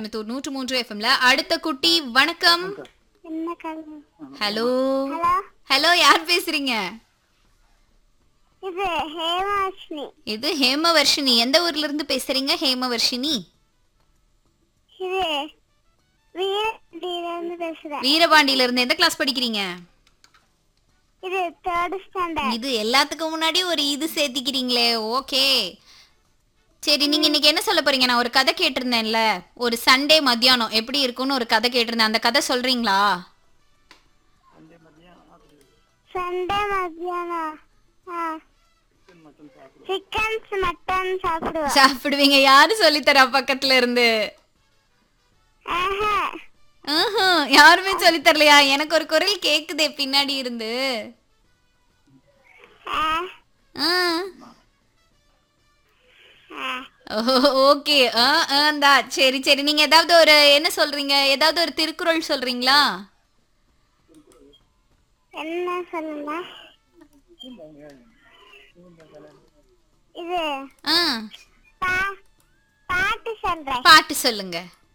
கோயம்புத்தூர் நூற்று மூன்று எஃப்எம்ல அடுத்த குட்டி வணக்கம் என்ன கல்வி ஹலோ ஹலோ ஹலோ யார் பேசுறீங்க இது ஹேமாஷ்மி இது ஹேமவர்ஷினி எந்த ஊர்ல இருந்து பேசுறீங்க ஹேமவர்ஷினி இது வீரடியிலிருந்து பேசுறேன் வீரபாண்டியில இருந்து எந்த கிளாஸ் படிக்கிறீங்க இது தேர்ட் ஸ்டாண்டர்ட் இது எல்லாத்துக்கும் முன்னாடி ஒரு இது சேர்த்திக்கிறீங்களே ஓகே சரி நீங்க இன்னைக்கு என்ன சொல்ல போறீங்க நான் ஒரு கதை கேட்டிருந்தேன்ல ஒரு சண்டே மத்தியானம் எப்படி இருக்கும்னு ஒரு கதை கேட்டிருந்தேன் அந்த கதை சொல்றீங்களா சண்டே மத்தியானம் சிக்கன்ஸ் மட்டன் சாப்பிடுவோம் சாப்பிடுவீங்க யாரு சொல்லித்தரா பக்கத்துல இருந்து ஆஹா ஆஹும், யாருமே சொல்லித் தரலையா எனக்கு ஒரு குரல் கேக்குதே பின்னாடி இருந்து ஆ ஆ. ஆ ஓகே ஆ ஆ, இந்தா சரி சரி நீங்க ஏதாவது ஒரு என்ன சொல்றீங்க ஏதாவது ஒரு திருக்குறள் சொல்றீங்களா என்ன சொல்லுங்க இது ஆ பா பாட்டு சொல்றேன் பாட்டு சொல்லுங்க